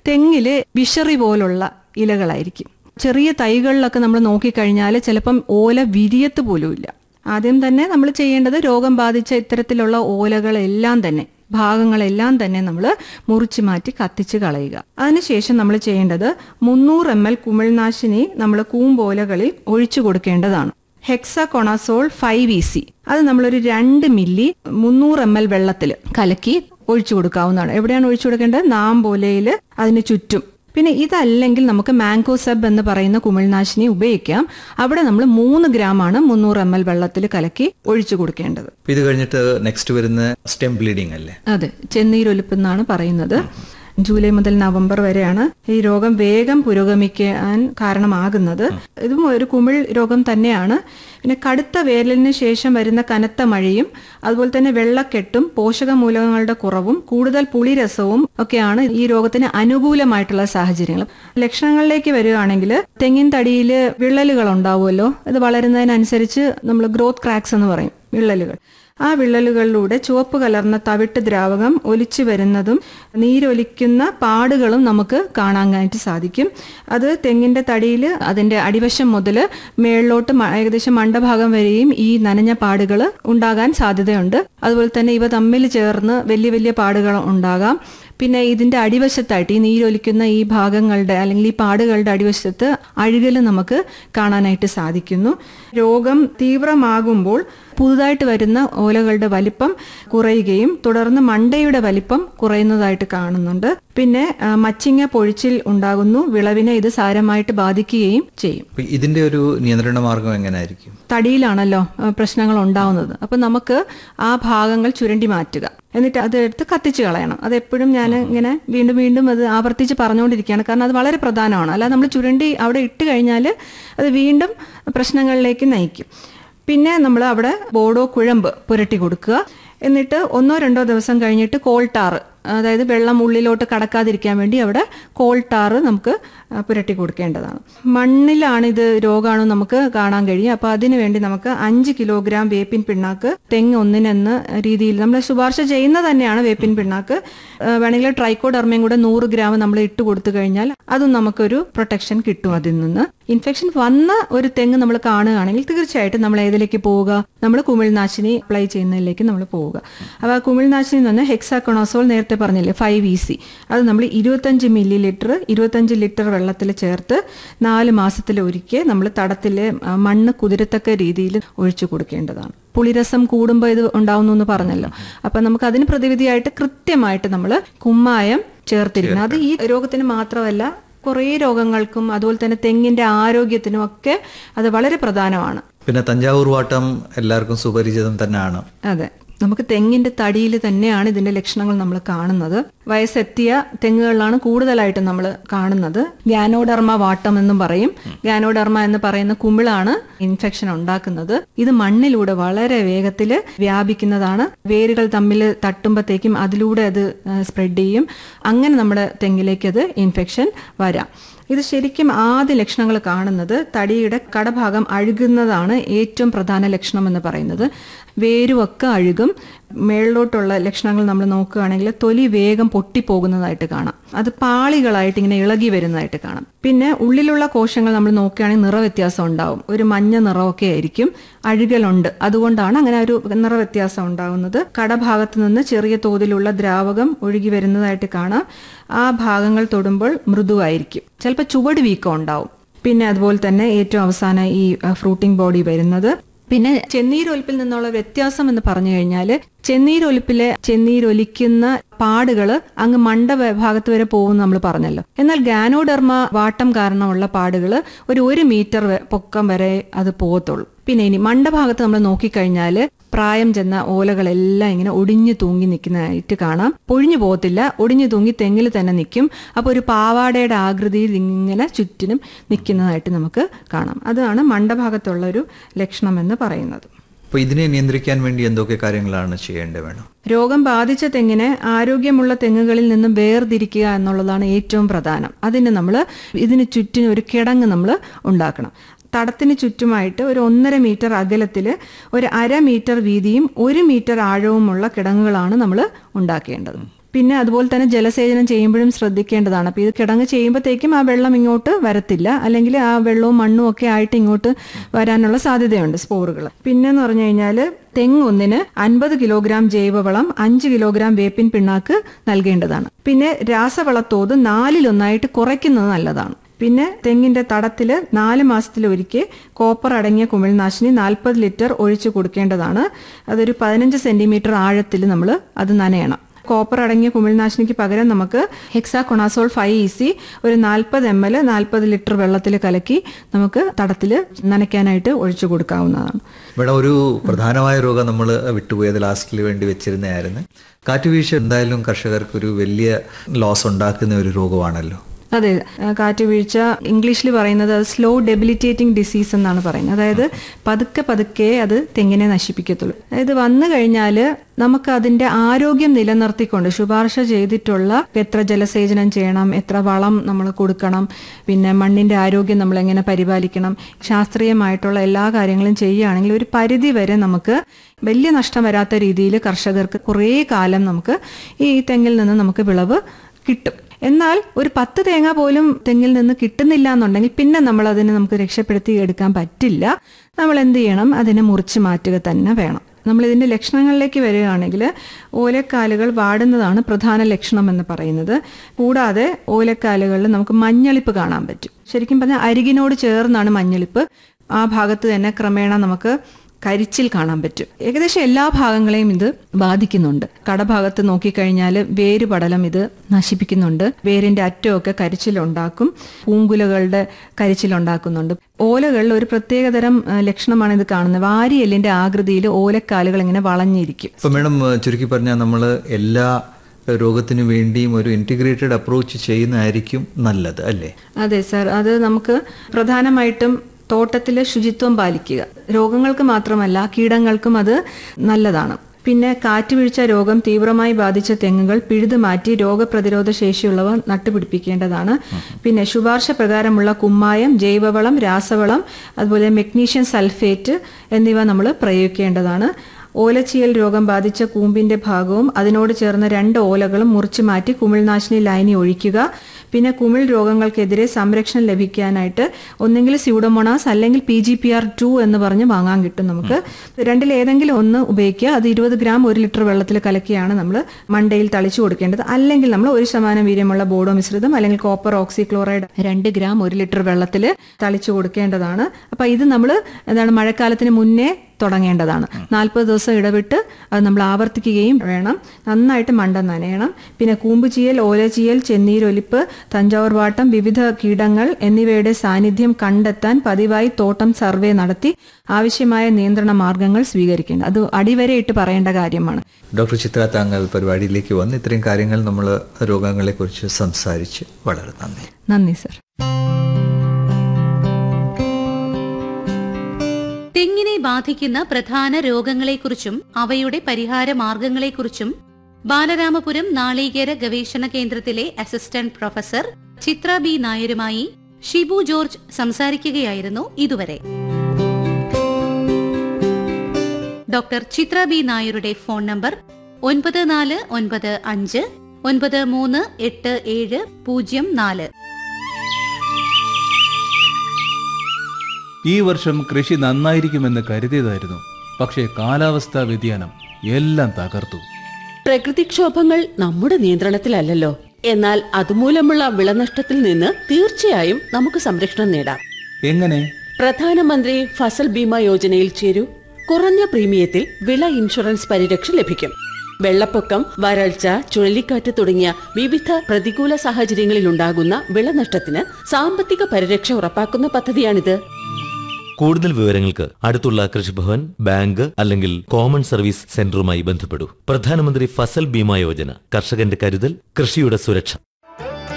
തെങ്ങില് വിഷറി പോലുള്ള ഇലകളായിരിക്കും ചെറിയ തൈകളിലൊക്കെ നമ്മൾ നോക്കിക്കഴിഞ്ഞാൽ ചിലപ്പം ഓല വിരിയത്ത് പോലുമില്ല ആദ്യം തന്നെ നമ്മൾ ചെയ്യേണ്ടത് രോഗം ബാധിച്ച ഇത്തരത്തിലുള്ള ഓലകളെല്ലാം തന്നെ ഭാഗങ്ങളെല്ലാം തന്നെ നമ്മൾ മുറിച്ചു മാറ്റി കത്തിച്ച് കളയുക അതിനുശേഷം നമ്മൾ ചെയ്യേണ്ടത് മുന്നൂറ് എം എൽ കുമിൾനാശിനി നമ്മൾ കൂമ്പോലകളിൽ ഒഴിച്ചു കൊടുക്കേണ്ടതാണ് ഹെക്സകൊണസോൾ ഫൈവ് ഇ സി അത് നമ്മളൊരു രണ്ട് മില്ലി മുന്നൂറ് എം എൽ വെള്ളത്തിൽ കലക്കി ഒഴിച്ചു കൊടുക്കാവുന്നതാണ് എവിടെയാണ് ഒഴിച്ചു കൊടുക്കേണ്ടത് നാമ്പോലയിൽ അതിന് ചുറ്റും പിന്നെ ഇതല്ലെങ്കിൽ നമുക്ക് മാംഗോ സബ് എന്ന് പറയുന്ന കുമിൾനാശിനി ഉപയോഗിക്കാം അവിടെ നമ്മൾ മൂന്ന് ഗ്രാമാണ് മുന്നൂറ് എം എൽ വെള്ളത്തിൽ കലക്കി ഒഴിച്ചു കൊടുക്കേണ്ടത് അപ്പൊ ഇത് കഴിഞ്ഞിട്ട് നെക്സ്റ്റ് വരുന്ന സ്റ്റെം ബ്ലീഡിംഗ് അല്ലേ അതെ ചെന്നീരൊലിപ്പ് എന്നാണ് പറയുന്നത് ജൂലൈ മുതൽ നവംബർ വരെയാണ് ഈ രോഗം വേഗം പുരോഗമിക്കാൻ കാരണമാകുന്നത് ഇതും ഒരു കുമിൾ രോഗം തന്നെയാണ് പിന്നെ കടുത്ത വേനലിന് ശേഷം വരുന്ന കനത്ത മഴയും അതുപോലെ തന്നെ വെള്ളക്കെട്ടും പോഷകമൂലകങ്ങളുടെ കുറവും കൂടുതൽ പുളിരസവും ഒക്കെയാണ് ഈ രോഗത്തിന് അനുകൂലമായിട്ടുള്ള സാഹചര്യങ്ങൾ ലക്ഷണങ്ങളിലേക്ക് വരികയാണെങ്കിൽ തെങ്ങിൻ തടിയിൽ വിള്ളലുകൾ ഉണ്ടാവുമല്ലോ ഇത് വളരുന്നതിനനുസരിച്ച് നമ്മൾ ഗ്രോത്ത് ക്രാക്സ് എന്ന് പറയും വിള്ളലുകൾ ആ വിള്ളലുകളിലൂടെ ചുവപ്പ് കലർന്ന തവിട്ട് ദ്രാവകം ഒലിച്ചു വരുന്നതും നീരൊലിക്കുന്ന പാടുകളും നമുക്ക് കാണാനായിട്ട് സാധിക്കും അത് തെങ്ങിന്റെ തടിയിൽ അതിന്റെ അടിവശം മുതൽ മേളിലോട്ട് മ- ഏകദേശം മണ്ടഭാഗം വരെയും ഈ നനഞ്ഞ പാടുകൾ ഉണ്ടാകാൻ സാധ്യതയുണ്ട് അതുപോലെ തന്നെ ഇവ തമ്മിൽ ചേർന്ന് വലിയ വലിയ പാടുകൾ ഉണ്ടാകാം പിന്നെ ഇതിന്റെ അടിവശത്തായിട്ട് ഈ നീരൊലിക്കുന്ന ഈ ഭാഗങ്ങളുടെ അല്ലെങ്കിൽ ഈ പാടുകളുടെ അടിവശത്ത് അഴുകൽ നമുക്ക് കാണാനായിട്ട് സാധിക്കുന്നു രോഗം തീവ്രമാകുമ്പോൾ പുതുതായിട്ട് വരുന്ന ഓലകളുടെ വലിപ്പം കുറയുകയും തുടർന്ന് മണ്ടയുടെ വലിപ്പം കുറയുന്നതായിട്ട് കാണുന്നുണ്ട് പിന്നെ ആ, മച്ചിങ്ങ പൊഴിച്ചിൽ ഉണ്ടാകുന്നു വിളവിനെ ഇത് സാരമായിട്ട് ബാധിക്കുകയും ചെയ്യും അപ്പൊ ഇതിന്റെ ഒരു നിയന്ത്രണ മാർഗം എങ്ങനെയായിരിക്കും തടിയിലാണല്ലോ ആ, പ്രശ്നങ്ങൾ ഉണ്ടാവുന്നത് അപ്പൊ നമുക്ക് ആ ഭാഗങ്ങൾ ചുരണ്ടി മാറ്റുക എന്നിട്ട് അത് എടുത്ത് കത്തിച്ച് കളയണം അത് എപ്പോഴും ഞാൻ ഇങ്ങനെ വീണ്ടും വീണ്ടും അത് ആവർത്തിച്ച് പറഞ്ഞുകൊണ്ടിരിക്കുകയാണ് കാരണം അത് വളരെ പ്രധാനമാണ് അല്ലാതെ നമ്മൾ ചുരണ്ടി അവിടെ ഇട്ട് കഴിഞ്ഞാൽ അത് വീണ്ടും പ്രശ്നങ്ങളിലേക്ക് നയിക്കും പിന്നെ നമ്മൾ അവിടെ ബോഡോ കുഴമ്പ് പുരട്ടി കൊടുക്കുക എന്നിട്ട് ഒന്നോ രണ്ടോ ദിവസം കഴിഞ്ഞിട്ട് കോൾട്ടാറ് അതായത് വെള്ളം ഉള്ളിലോട്ട് കടക്കാതിരിക്കാൻ വേണ്ടി അവിടെ കോൾട്ടാറ് നമുക്ക് ആ, പുരട്ടി കൊടുക്കേണ്ടതാണ് മണ്ണിലാണ് ഇത് രോഗമാണോ നമുക്ക് കാണാൻ കഴിയും അപ്പോൾ അതിനു വേണ്ടി നമുക്ക് അഞ്ച് കിലോഗ്രാം വേപ്പിൻ പിണ്ണാക്ക് തെങ്ങ് ഒന്നിനെന്ന രീതിയിൽ നമ്മൾ ശുപാർശ ചെയ്യുന്ന തന്നെയാണ് വേപ്പിൻ പിണ്ണാക്ക് ആ, വേണമെങ്കിൽ ട്രൈക്കോഡർമയും കൂടെ നൂറ് ഗ്രാം നമ്മൾ ഇട്ട് കൊടുത്തു കഴിഞ്ഞാൽ അതും നമുക്കൊരു പ്രൊട്ടക്ഷൻ കിട്ടും അതിൽ നിന്ന് ഇൻഫെക്ഷൻ വന്ന ഒരു തെങ്ങ് നമ്മൾ കാണുകയാണെങ്കിൽ തീർച്ചയായിട്ടും നമ്മൾ ഏതിലേക്ക് പോവുക നമ്മൾ കുമിൾനാശിനി അപ്ലൈ ചെയ്യുന്നതിലേക്ക് നമ്മൾ പോവുക അപ്പോൾ ആ കുമിൾനാശിനി എന്ന് പറഞ്ഞാൽ ഹെക്സാക്കൊണോസോൾ നേരത്തെ പറഞ്ഞില്ലേ ഫൈവ് ഇ സി അത് നമ്മൾ ഇരുപത്തഞ്ച് മില്ലി ലിറ്റർ ഇരുപത്തഞ്ച് ലിറ്റർ വെള്ളത്തിൽ ചേർത്ത് നാല് മാസത്തിൽ ഒരിക്കൽ നമ്മൾ തടത്തിൽ മണ്ണ് കുതിരത്തക്ക രീതിയിൽ ഒഴിച്ചു കൊടുക്കേണ്ടതാണ് പുളിരസം കൂടുമ്പോൾ ഇത് ഉണ്ടാവുന്നു എന്ന് പറഞ്ഞല്ലോ അപ്പൊ നമുക്ക് അതിന് പ്രതിവിധിയായിട്ട് കൃത്യമായിട്ട് നമ്മൾ കുമ്മായം ചേർത്തിരിക്കണം അത് ഈ രോഗത്തിന് മാത്രമല്ല കുറേ രോഗങ്ങൾക്കും അതുപോലെ തന്നെ തെങ്ങിന്റെ ആരോഗ്യത്തിനും ഒക്കെ അത് വളരെ പ്രധാനമാണ് പിന്നെ തഞ്ചാവൂർ വാട്ടം എല്ലാവർക്കും സുപരിചിതം തന്നെയാണ് അതെ നമുക്ക് തെങ്ങിന്റെ തടിയിൽ തന്നെയാണ് ഇതിന്റെ ലക്ഷണങ്ങൾ നമ്മൾ കാണുന്നത് വയസ്സെത്തിയ തെങ്ങുകളിലാണ് കൂടുതലായിട്ടും നമ്മൾ കാണുന്നത് ഗാനോഡർമ വാട്ടം എന്നും പറയും ഗാനോഡർമ എന്ന് പറയുന്ന കുമിളാണ് ഇൻഫെക്ഷൻ ഉണ്ടാക്കുന്നത് ഇത് മണ്ണിലൂടെ വളരെ വേഗത്തിൽ വ്യാപിക്കുന്നതാണ് വേരുകൾ തമ്മിൽ തട്ടുമ്പോഴത്തേക്കും അതിലൂടെ അത് സ്പ്രെഡ് ചെയ്യും അങ്ങനെ നമ്മുടെ തെങ്ങിലേക്ക് അത് ഇൻഫെക്ഷൻ വരാം ഇത് ശരിക്കും ആദ്യ ലക്ഷണങ്ങൾ കാണുന്നത് തടിയുടെ കടഭാഗം അഴുകുന്നതാണ് ഏറ്റവും പ്രധാന ലക്ഷണം എന്ന് പറയുന്നത് വേരുമൊക്കെ അഴുകും മേളിലോട്ടുള്ള ലക്ഷണങ്ങൾ നമ്മൾ നോക്കുകയാണെങ്കിൽ തൊലി വേഗം പൊട്ടിപ്പോകുന്നതായിട്ട് കാണാം അത് പാളികളായിട്ട് ഇങ്ങനെ ഇളകി വരുന്നതായിട്ട് കാണാം പിന്നെ ഉള്ളിലുള്ള കോശങ്ങൾ നമ്മൾ നോക്കുകയാണെങ്കിൽ നിറവ്യത്യാസം ഉണ്ടാവും ഒരു മഞ്ഞ നിറമൊക്കെ ആയിരിക്കും അഴുകലുണ്ട് അതുകൊണ്ടാണ് അങ്ങനെ ഒരു നിറവ്യത്യാസം ഉണ്ടാകുന്നത് കടഭാഗത്ത് നിന്ന് ചെറിയ തോതിലുള്ള ദ്രാവകം ഒഴുകി വരുന്നതായിട്ട് കാണാം ആ ഭാഗങ്ങൾ തൊടുമ്പോൾ മൃദുവായിരിക്കും ചിലപ്പോൾ ചുവട് വീക്കം ഉണ്ടാവും പിന്നെ അതുപോലെ തന്നെ ഏറ്റവും അവസാനം ഈ ഫ്രൂട്ടിംഗ് ബോഡി വരുന്നത് പിന്നെ ചെന്നീരൊലിപ്പിൽ നിന്നുള്ള വ്യത്യാസം എന്ന് പറഞ്ഞു കഴിഞ്ഞാൽ ചെന്നീരൊലിപ്പിലെ ചെന്നീരൊലിക്കുന്ന പാടുകള് അങ്ങ് മണ്ട വ- ഭാഗത്ത് വരെ പോകും നമ്മൾ പറഞ്ഞല്ലോ എന്നാൽ ഗാനോഡർമ വാട്ടം കാരണമുള്ള പാടുകൾ ഒരു ഒരു മീറ്റർ വ- പൊക്കം വരെ അത് പോകത്തുള്ളൂ പിന്നെ ഇനി മണ്ടഭാഗത്ത് നമ്മൾ നോക്കിക്കഴിഞ്ഞാൽ പ്രായം ചെന്ന ഓലകളെല്ലാം ഇങ്ങനെ ഒടിഞ്ഞു തൂങ്ങി നിൽക്കുന്നതായിട്ട് കാണാം പൊഴിഞ്ഞു പോകത്തില്ല ഒടിഞ്ഞു തൂങ്ങി തെങ്ങിൽ തന്നെ നിൽക്കും അപ്പോൾ ഒരു പാവാടയുടെ ആകൃതിയിൽ ഇങ്ങനെ ചുറ്റിനും നിൽക്കുന്നതായിട്ട് നമുക്ക് കാണാം അതാണ് മണ്ടഭാഗത്തുള്ള ഒരു ലക്ഷണം എന്ന് പറയുന്നത് അപ്പൊ ഇതിനെ നിയന്ത്രിക്കാൻ വേണ്ടി എന്തൊക്കെ കാര്യങ്ങളാണ് ചെയ്യേണ്ടത് വേണം രോഗം ബാധിച്ച തെങ്ങിനെ ആരോഗ്യമുള്ള തെങ്ങുകളിൽ നിന്നും വേർതിരിക്കുക എന്നുള്ളതാണ് ഏറ്റവും പ്രധാനം അതിന് നമ്മൾ ഇതിന് ചുറ്റിനും ഒരു കിടങ്ങ് നമ്മൾ ഉണ്ടാക്കണം തടത്തിന് ചുറ്റുമായിട്ട് ഒരു ഒന്നര മീറ്റർ അകലത്തിൽ ഒരു അര മീറ്റർ വീതിയും ഒരു മീറ്റർ ആഴവുമുള്ള കിടങ്ങുകളാണ് നമ്മൾ ഉണ്ടാക്കേണ്ടത് പിന്നെ അതുപോലെ തന്നെ ജലസേചനം ചെയ്യുമ്പോഴും ശ്രദ്ധിക്കേണ്ടതാണ് അപ്പോൾ ഇത് കിടങ്ങ് ചെയ്യുമ്പോഴത്തേക്കും ആ വെള്ളം ഇങ്ങോട്ട് വരത്തില്ല അല്ലെങ്കിൽ ആ വെള്ളവും മണ്ണും ഒക്കെ ആയിട്ട് ഇങ്ങോട്ട് വരാനുള്ള സാധ്യതയുണ്ട് സ്പോറുകൾ പിന്നെന്ന് പറഞ്ഞു കഴിഞ്ഞാൽ തെങ്ങ് ഒന്നിന് അൻപത് കിലോഗ്രാം ജൈവവളം അഞ്ച് കിലോഗ്രാം വേപ്പിൻ പിണ്ണാക്ക് നൽകേണ്ടതാണ് പിന്നെ രാസവളത്തോത് നാലിലൊന്നായിട്ട് കുറയ്ക്കുന്നത് നല്ലതാണ് പിന്നെ തെങ്ങിന്റെ തടത്തിൽ നാല് മാസത്തിലൊരിക്കൽ കോപ്പർ അടങ്ങിയ കുമിൾനാശിനി നാൽപ്പത് ലിറ്റർ ഒഴിച്ചു കൊടുക്കേണ്ടതാണ് അതൊരു പതിനഞ്ച് സെന്റിമീറ്റർ ആഴത്തിൽ നമ്മൾ അത് നനയണം കോപ്പർ അടങ്ങിയ കുമിൾനാശിനിക്ക് പകരം നമുക്ക് ഹെക്സാകൊണാസോൾ ഫൈവ് ഇ സി ഒരു നാൽപ്പത് എം എൽ നാൽപ്പത് ലിറ്റർ വെള്ളത്തിൽ കലക്കി നമുക്ക് തടത്തിൽ നനയ്ക്കാനായിട്ട് ഒഴിച്ചു കൊടുക്കാവുന്നതാണ് ഇവിടെ ഒരു പ്രധാനമായ രോഗം നമ്മൾ വിട്ടുപോയത് ലാസ്റ്റിൽ വേണ്ടി വെച്ചിരുന്നതായിരുന്നു കാറ്റുവീഴ്ച എന്തായാലും കർഷകർക്ക് ഒരു വലിയ ലോസ് ഉണ്ടാക്കുന്ന ഒരു രോഗമാണല്ലോ അതെ ആ, കാറ്റുവീഴ്ച ഇംഗ്ലീഷിൽ പറയുന്നത് അത് സ്ലോ ഡെബിലിറ്റേറ്റിംഗ് ഡിസീസ് എന്നാണ് പറയുന്നത് അതായത് പതുക്കെ പതുക്കെ അത് തെങ്ങിനെ നശിപ്പിക്കത്തുള്ളൂ അതായത് വന്നു കഴിഞ്ഞാൽ നമുക്ക് അതിന്റെ ആരോഗ്യം നിലനിർത്തിക്കൊണ്ട് ശുപാർശ ചെയ്തിട്ടുള്ള എത്ര ജലസേചനം ചെയ്യണം എത്ര വളം നമ്മൾ കൊടുക്കണം പിന്നെ മണ്ണിന്റെ ആരോഗ്യം നമ്മൾ എങ്ങനെ പരിപാലിക്കണം ശാസ്ത്രീയമായിട്ടുള്ള എല്ലാ കാര്യങ്ങളും ചെയ്യുകയാണെങ്കിൽ ഒരു പരിധി വരെ നമുക്ക് വലിയ നഷ്ടം വരാത്ത രീതിയിൽ കർഷകർക്ക് കുറേ കാലം നമുക്ക് ഈ തെങ്ങിൽ നിന്ന് നമുക്ക് വിളവ് കിട്ടും എന്നാൽ ഒരു പത്ത് തേങ്ങ പോലും തെങ്ങിൽ നിന്ന് കിട്ടുന്നില്ല എന്നുണ്ടെങ്കിൽ പിന്നെ നമ്മൾ അതിനെ നമുക്ക് രക്ഷപ്പെടുത്തി എടുക്കാൻ പറ്റില്ല നമ്മൾ എന്ത് ചെയ്യണം അതിനെ മുറിച്ച് മാറ്റുക തന്നെ വേണം നമ്മൾ ഇതിന്റെ ലക്ഷണങ്ങളിലേക്ക് വരികയാണെങ്കിൽ ഓലക്കാലുകൾ വാടുന്നതാണ് പ്രധാന ലക്ഷണം എന്ന് പറയുന്നത് കൂടാതെ ഓലക്കാലുകളിൽ നമുക്ക് മഞ്ഞളിപ്പ് കാണാൻ പറ്റും ശരിക്കും പറഞ്ഞാൽ അരികിനോട് ചേർന്നാണ് മഞ്ഞളിപ്പ് ആ ഭാഗത്ത് തന്നെ ക്രമേണ നമുക്ക് കരിച്ചിൽ കാണാൻ പറ്റും ഏകദേശം എല്ലാ ഭാഗങ്ങളെയും ഇത് ബാധിക്കുന്നുണ്ട് കടഭാഗത്ത് നോക്കിക്കഴിഞ്ഞാൽ വേര് പടലം ഇത് നശിപ്പിക്കുന്നുണ്ട് വേരിന്റെ അറ്റമൊക്കെ കരിച്ചിലുണ്ടാക്കും പൂങ്കുലകളുടെ കരിച്ചിലുണ്ടാക്കുന്നുണ്ട് ഓലകളിൽ ഒരു പ്രത്യേകതരം ആ, ലക്ഷണമാണ് ഇത് കാണുന്നത് വാരിയെല്ലിന്റെ ആകൃതിയിൽ ഓലക്കാലുകൾ ഇങ്ങനെ വളഞ്ഞിരിക്കും ഇപ്പൊ മേഡം ചുരുക്കി പറഞ്ഞാൽ നമ്മൾ എല്ലാ രോഗത്തിനു വേണ്ടിയും ഒരു ഇന്റിഗ്രേറ്റഡ് അപ്രോച്ച് ചെയ്യുന്നതായിരിക്കും നല്ലത് അല്ലേ അതെ സർ അത് നമുക്ക് പ്രധാനമായിട്ടും തോട്ടത്തിലെ ശുചിത്വം പാലിക്കുക രോഗങ്ങൾക്ക് മാത്രമല്ല കീടങ്ങൾക്കും അത് നല്ലതാണ് പിന്നെ കാറ്റുവീഴ്ച രോഗം തീവ്രമായി ബാധിച്ച തെങ്ങുകൾ പിഴുതു മാറ്റി രോഗപ്രതിരോധ ശേഷിയുള്ളവ നട്ടുപിടിപ്പിക്കേണ്ടതാണ് പിന്നെ ശുപാർശ പ്രകാരമുള്ള കുമ്മായം ജൈവവളം രാസവളം അതുപോലെ മെഗ്നീഷ്യം സൾഫേറ്റ് എന്നിവ നമ്മൾ പ്രയോഗിക്കേണ്ടതാണ് ഓലച്ചിയൽ രോഗം ബാധിച്ച കൂമ്പിന്റെ ഭാഗവും അതിനോട് ചേർന്ന രണ്ട് ഓലകളും മുറിച്ചു മാറ്റി കുമിൾനാശിനി ലൈനി ഒഴിക്കുക പിന്നെ കുമിൾ രോഗങ്ങൾക്കെതിരെ സംരക്ഷണം ലഭിക്കാനായിട്ട് ഒന്നെങ്കിൽ സ്യൂഡോമോണാസ് അല്ലെങ്കിൽ P G P R two എന്ന് പറഞ്ഞ് വാങ്ങാൻ കിട്ടും നമുക്ക് രണ്ടിൽ ഏതെങ്കിലും ഒന്ന് ഉപയോഗിക്കുക അത് ഇരുപത് ഗ്രാം ഒരു ലിറ്റർ വെള്ളത്തിൽ കലക്കിയാണ് നമ്മൾ മണ്ടയിൽ തളിച്ചു കൊടുക്കേണ്ടത് അല്ലെങ്കിൽ നമ്മൾ ഒരു ശതമാനം വീര്യമുള്ള ബോഡോ മിശ്രിതം അല്ലെങ്കിൽ കോപ്പർ ഓക്സിക്ലോറൈഡ് രണ്ട് ഗ്രാം ഒരു ലിറ്റർ വെള്ളത്തിൽ തളിച്ചു കൊടുക്കേണ്ടതാണ് അപ്പൊ ഇത് നമ്മൾ എന്താണ് മഴക്കാലത്തിന് മുന്നേ തുടങ്ങേണ്ടതാണ് നാൽപ്പത് ദിവസം ഇടവിട്ട് അത് നമ്മൾ ആവർത്തിക്കുകയും വേണം നന്നായിട്ട് മണ്ട നനയണം പിന്നെ കൂമ്പ് ചീയൽ ഓല ചീയൽ ചെന്നീരൊലിപ്പ് തഞ്ചാവൂർ വാട്ടം വിവിധ കീടങ്ങൾ എന്നിവയുടെ സാന്നിധ്യം കണ്ടെത്താൻ പതിവായി തോട്ടം സർവേ നടത്തി ആവശ്യമായ നിയന്ത്രണ മാർഗങ്ങൾ സ്വീകരിക്കേണ്ടത് അത് അടിവരയിട്ട് പറയേണ്ട കാര്യമാണ് ഡോക്ടർ ചിത്ര താങ്കൾ പരിപാടിയിലേക്ക് വന്ന് ഇത്രയും കാര്യങ്ങൾ നമ്മൾ രോഗങ്ങളെക്കുറിച്ച് സംസാരിച്ച് വളരെ നന്ദി നന്ദി സർ തെങ്ങിനെ ബാധിക്കുന്ന പ്രധാന രോഗങ്ങളെക്കുറിച്ചും അവയുടെ പരിഹാര മാർഗങ്ങളെക്കുറിച്ചും ബാലരാമപുരം നാളീകര ഗവേഷണ കേന്ദ്രത്തിലെ അസിസ്റ്റന്റ് പ്രൊഫസർ ചിത്ര ബി നായരുമായി ഷിബു ജോർജ് സംസാരിക്കുകയായിരുന്നു ഇതുവരെ ഡോക്ടർ ചിത്ര ബി നായരുടെ ഫോൺ നമ്പർ ഒൻപത് നാല് ഒൻപത് അഞ്ച് ഒൻപത് മൂന്ന് എട്ട് ഏഴ് പൂജ്യം നാല് ഈ വർഷം കൃഷി നന്നായിരിക്കുമെന്ന് കരുതിയതായിരുന്നു പക്ഷേ കാലാവസ്ഥാ വ്യതിയാനം എല്ലാം തകർത്തു പ്രകൃതിക്ഷോഭങ്ങൾ നമ്മുടെ നിയന്ത്രണത്തിലല്ലല്ലോ എന്നാൽ അതുമൂലമുള്ള വിളനഷ്ടത്തിൽ നിന്ന് തീർച്ചയായും നമുക്ക് സംരക്ഷണം നേടാം എങ്ങനെ പ്രധാനമന്ത്രി ഫസൽ ബീമ യോജനയിൽ ചേരൂ കുറഞ്ഞ പ്രീമിയത്തിൽ വിള ഇൻഷുറൻസ് പരിരക്ഷ ലഭിക്കും വെള്ളപ്പൊക്കം വരൾച്ച ചുഴലിക്കാറ്റ് തുടങ്ങിയ വിവിധ പ്രതികൂല സാഹചര്യങ്ങളിൽ ഉണ്ടാകുന്ന വിളനഷ്ടത്തിന് സാമ്പത്തിക പരിരക്ഷ ഉറപ്പാക്കുന്ന പദ്ധതിയാണിത് കൂടുതൽ വിവരങ്ങൾക്ക് അടുത്തുള്ള കൃഷിഭവൻ ബാങ്ക് അല്ലെങ്കിൽ കോമൺ സർവീസ് സെന്ററുമായി ബന്ധപ്പെടൂ പ്രധാനമന്ത്രി ഫസൽ ബീമ യോജന കർഷകന്റെ കരുതൽ കൃഷിയുടെ സുരക്ഷ